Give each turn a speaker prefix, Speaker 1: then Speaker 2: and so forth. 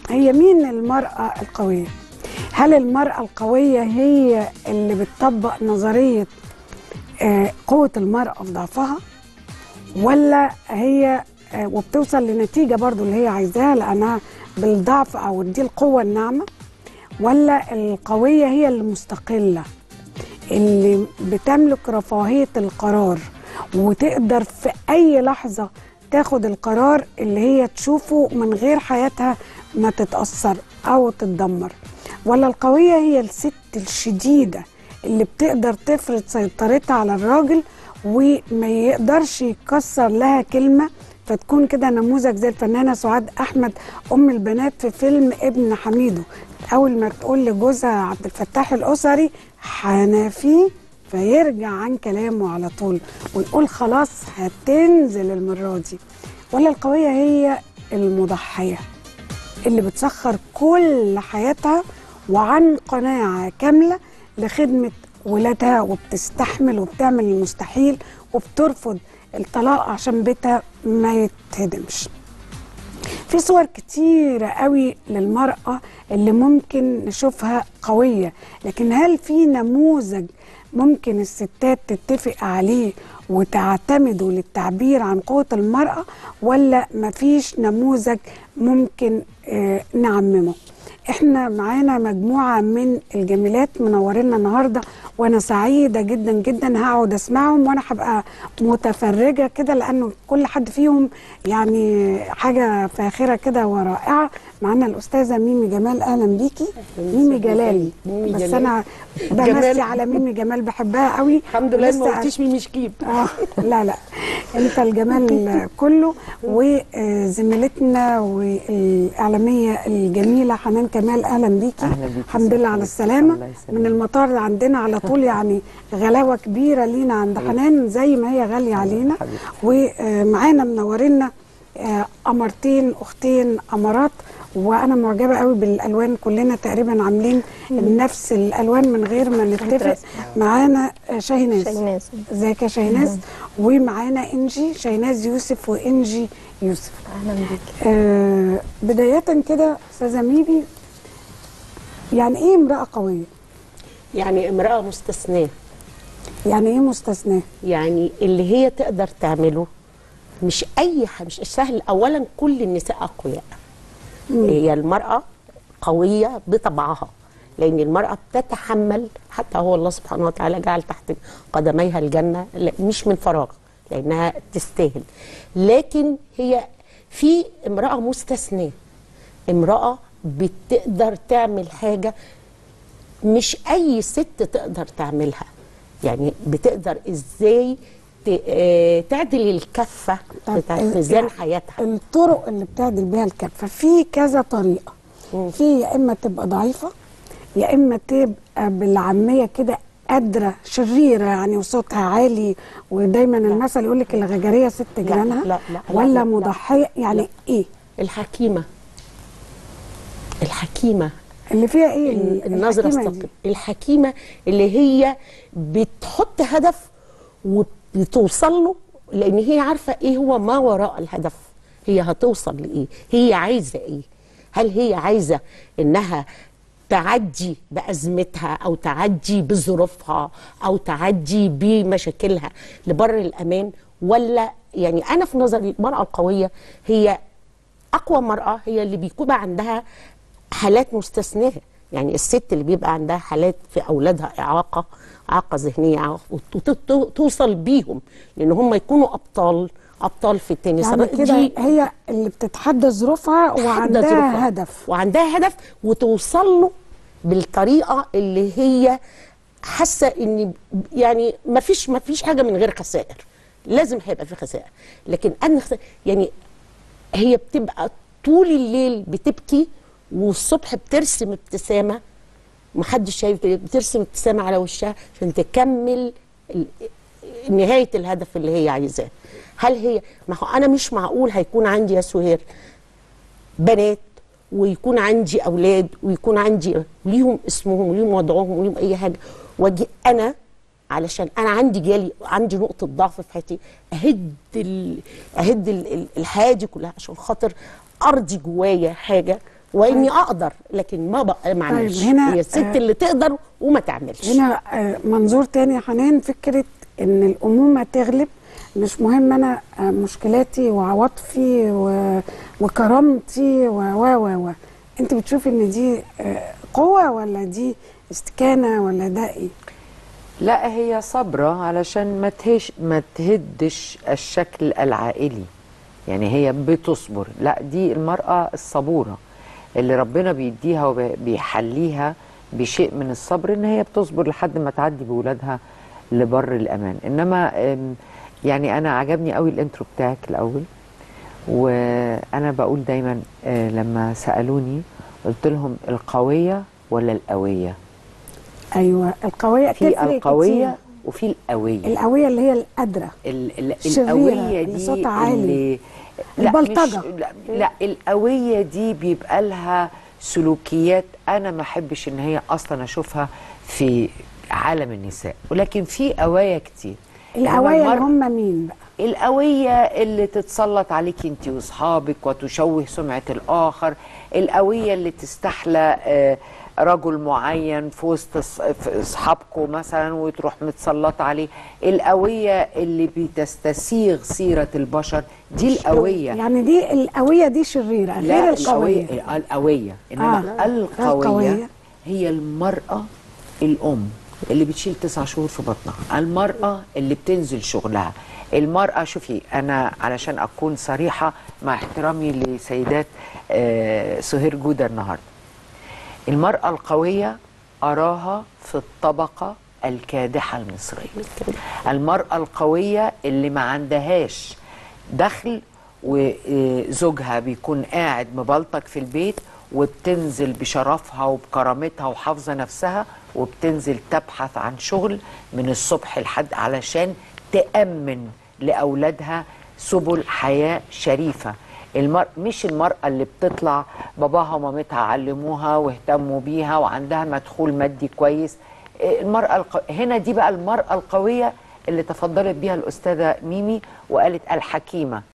Speaker 1: هي مين المرأة القوية؟ هل المرأة القوية هي اللي بتطبق نظرية آه، قوة المرأة في ضعفها؟ ولا هي آه، وبتوصل لنتيجة برضو اللي هي عايزاها لأنها بالضعف أو دي القوة الناعمة ولا القوية هي المستقلة اللي بتملك رفاهية القرار وتقدر في أي لحظة تاخد القرار اللي هي تشوفه من غير حياتها ما تتأثر أو تتدمر ولا القوية هي الست الشديدة اللي بتقدر تفرض سيطرتها على الراجل وما يقدرش يكسر لها كلمة فتكون كده نموذج زي الفنانة سعاد أحمد أم البنات في فيلم ابن حميدو أول ما تقول لجوزها عبد الفتاح الأسري حنفيه فيرجع عن كلامه على طول ويقول خلاص هتنزل المرة دي ولا القوية هي المضحية اللي بتسخر كل حياتها وعن قناعة كاملة لخدمة ولادها وبتستحمل وبتعمل المستحيل وبترفض الطلاق عشان بيتها ما يتهدمش في صور كتيرة قوي للمرأة اللي ممكن نشوفها قوية لكن هل في نموذج ممكن الستات تتفق عليه وتعتمدوا للتعبير عن قوة المرأة ولا مفيش نموذج ممكن آه نعممه احنا معانا مجموعة من الجميلات منورينا النهاردة وانا سعيدة جدا جدا هقعد اسمعهم وانا هبقى متفرجة كده لانه كل حد فيهم يعني حاجة فاخرة كده ورائعة معانا الاستاذة ميمي جمال اهلا بيكي ميمي جلال
Speaker 2: ميمي
Speaker 1: بس
Speaker 2: جلال.
Speaker 1: انا
Speaker 2: جمال.
Speaker 1: بمسي على ميمي جمال بحبها قوي
Speaker 2: الحمد لله
Speaker 1: ولسه
Speaker 2: ما قلتيش ميمي شكيب
Speaker 1: آه لا لا انت الجمال كله وزميلتنا والاعلاميه الجميله حنان كمال اهلا بيكي
Speaker 3: أهلا بيكي،
Speaker 1: الحمد لله على
Speaker 3: الله
Speaker 1: السلامه
Speaker 3: يسلمك.
Speaker 1: من المطار عندنا على طول يعني غلاوه كبيره لينا عند حنان زي ما هي غاليه علينا ومعانا منورينا آه، قمرتين اختين قمرات وانا معجبه قوي بالالوان كلنا تقريبا عاملين نفس الالوان من غير ما نتفق معانا آه، شاهيناز
Speaker 4: شاهيناز.
Speaker 1: ازيك يا شاهيناز ومعانا انجي شاهيناز يوسف وانجي يوسف
Speaker 4: اهلا بيك
Speaker 1: آه بدايه كده استاذه ميبي يعني ايه امراه قويه
Speaker 2: يعني امرأة مستثناة
Speaker 1: يعني ايه مستثناه
Speaker 2: يعني اللي هي تقدر تعمله مش أي ح- مش سهل أولا كل النساء أقوياء هي المرأة قوية بطبعها لأن المرأة بتتحمل حتى هو الله سبحانه وتعالى جعل تحت قدميها الجنة لا- مش من فراغ لأنها تستاهل لكن هي في امرأة مستثناة امرأة بتقدر تعمل حاجة مش اي ست تقدر تعملها يعني بتقدر ازاي ت- آه، تعدل الكفه
Speaker 1: طب
Speaker 2: بتاعت
Speaker 1: ال-
Speaker 2: ميزان
Speaker 1: يعني
Speaker 2: حياتها
Speaker 1: الطرق اللي بتعدل بيها الكفه في كذا طريقه في يا اما تبقى ضعيفه يا اما تبقى بالعاميه كده قادره شريره يعني وصوتها عالي ودايما المثل يقول لك الغجريه ست جيرانها
Speaker 2: لا، لا، لا،
Speaker 1: ولا
Speaker 2: لا، لا.
Speaker 1: مضحيه يعني
Speaker 2: لا.
Speaker 1: ايه
Speaker 2: الحكيمه الحكيمه
Speaker 1: اللي فيها ايه
Speaker 2: ال- النظره
Speaker 1: الحكيمة دي؟
Speaker 2: الثقيله الحكيمه اللي هي بتحط هدف وبتوصل له لان هي عارفه ايه هو ما وراء الهدف هي هتوصل لايه هي عايزه ايه هل هي عايزه انها تعدي بازمتها او تعدي بظروفها او تعدي بمشاكلها لبر الامان ولا يعني انا في نظري المراه القويه هي اقوى مراه هي اللي بيكون عندها حالات مستثناه يعني الست اللي بيبقى عندها حالات في اولادها اعاقه اعاقه ذهنيه وتوصل بيهم لان هم يكونوا ابطال ابطال في التنس
Speaker 1: يعني كده هي اللي بتتحدى ظروفها وعندها
Speaker 2: ظروفها.
Speaker 1: هدف
Speaker 2: وعندها هدف وتوصل له بالطريقه اللي هي حاسه ان يعني ما فيش ما فيش حاجه من غير خسائر لازم هيبقى في خسائر لكن انا خسائر يعني هي بتبقى طول الليل بتبكي والصبح بترسم ابتسامه محدش شايف كده، بترسم ابتسامه على وشها عشان تكمل ال- نهايه الهدف اللي هي عايزاه هل هي ما هو انا مش معقول هيكون عندي يا سهير بنات ويكون عندي اولاد ويكون عندي ليهم اسمهم وليهم وضعهم وليهم اي حاجه واجي انا علشان انا عندي جالي عندي نقطه ضعف في حياتي اهد ال... اهد ال... ال- الحياه دي كلها عشان خاطر ارضي جوايا حاجه واني اقدر لكن ما بق... ما اعملش
Speaker 1: هنا،
Speaker 2: هي الست
Speaker 1: آه،
Speaker 2: اللي تقدر وما تعملش
Speaker 1: هنا آه، منظور تاني يا حنان فكرة ان الأمومة تغلب مش مهم انا آه، مشكلاتي وعواطفي و- وكرامتي و و و و انت بتشوفي ان دي آه، قوة ولا دي استكانة ولا ده ايه؟
Speaker 3: لا هي صبرة علشان ما تهش ما تهدش الشكل العائلي يعني هي بتصبر لا دي المرأة الصبورة اللي ربنا بيديها وبيحليها بشيء من الصبر ان هي بتصبر لحد ما تعدي بولادها لبر الامان انما أم، يعني انا عجبني قوي الانترو بتاعك الاول وانا بقول دايما آه، لما سالوني قلت لهم القويه ولا القويه
Speaker 1: ايوه القوية
Speaker 3: في
Speaker 1: تفرق
Speaker 3: القويه
Speaker 1: كتير.
Speaker 3: وفي القويه
Speaker 1: القوية اللي هي القادرة
Speaker 3: ال- ال-
Speaker 1: الشريرة
Speaker 3: القوية
Speaker 1: اللي
Speaker 3: دي
Speaker 1: صوتها عالي.
Speaker 3: اللي لا
Speaker 1: البلطجة.
Speaker 3: مش لا, لا القوية دي بيبقى لها سلوكيات أنا ما أحبش إن هي أصلا أشوفها في عالم النساء ولكن في قوايا كتير إنما
Speaker 1: القوايا اللي
Speaker 3: المرأة-
Speaker 1: هم مين بقى؟
Speaker 3: القوية اللي تتسلط عليك انت واصحابك وتشوه سمعة الآخر القوية اللي تستحلى آه، رجل معين في وسط أص- في اصحابكم مثلا وتروح متسلطة عليه القوية اللي بتستسيغ سيرة البشر دي القوية
Speaker 1: يعني دي القوية دي شريرة غير
Speaker 3: لا
Speaker 1: القوية
Speaker 3: القوية القوية إنما
Speaker 1: آه،
Speaker 3: القوية
Speaker 1: القوية.
Speaker 3: هي المرأة الأم اللي بتشيل تسع شهور في بطنها المرأة اللي بتنزل شغلها المرأة شوفي أنا علشان أكون صريحة مع احترامي لسيدات آه، سهير جودة النهاردة المرأة القوية أراها في الطبقة الكادحة المصرية المرأة القوية اللي ما عندهاش دخل وزوجها بيكون قاعد مبلطك في البيت وبتنزل بشرفها وبكرامتها وحافظة نفسها وبتنزل تبحث عن شغل من الصبح لحد علشان تأمن لأولادها سبل حياة شريفة المر... مش المرأة اللي بتطلع باباها ومامتها علموها واهتموا بيها وعندها مدخول مادي كويس إيه المرأة الق... هنا دي بقى المرأة القوية اللي تفضلت بيها الأستاذة ميمي وقالت الحكيمة